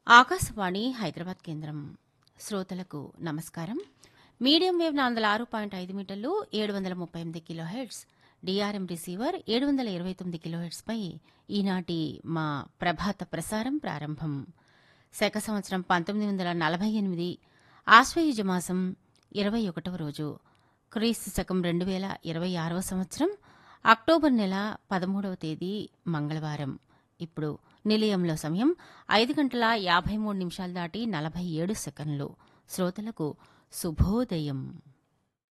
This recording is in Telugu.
ఆకాశవాణి హైదరాబాద్ కేంద్రం శ్రోతలకు నమస్కారం మీడియం వేవ్ నాలుగు వందల ఆరు పాయింట్ ఐదు మీటర్లు ఏడు వందల ముప్పై ఎనిమిది కిలో హెడ్స్ డిఆర్ఎం రిసీవర్ ఏడు వందల ఇరవై తొమ్మిది కిలో పై ఈనాటి మా ప్రభాత ప్రసారం ప్రారంభం శక సంవత్సరం పంతొమ్మిది వందల నలభై ఎనిమిది ఆశ్వయుజ మాసం ఇరవై ఒకటవ రోజు క్రీస్తు శకం రెండు వేల ఇరవై ఆరవ సంవత్సరం అక్టోబర్ నెల పదమూడవ తేదీ మంగళవారం ఇప్పుడు నిలయంలో సమయం ఐదు గంటల యాభై మూడు నిమిషాలు దాటి నలభై ఏడు సెకండ్లు శ్రోతలకు శుభోదయం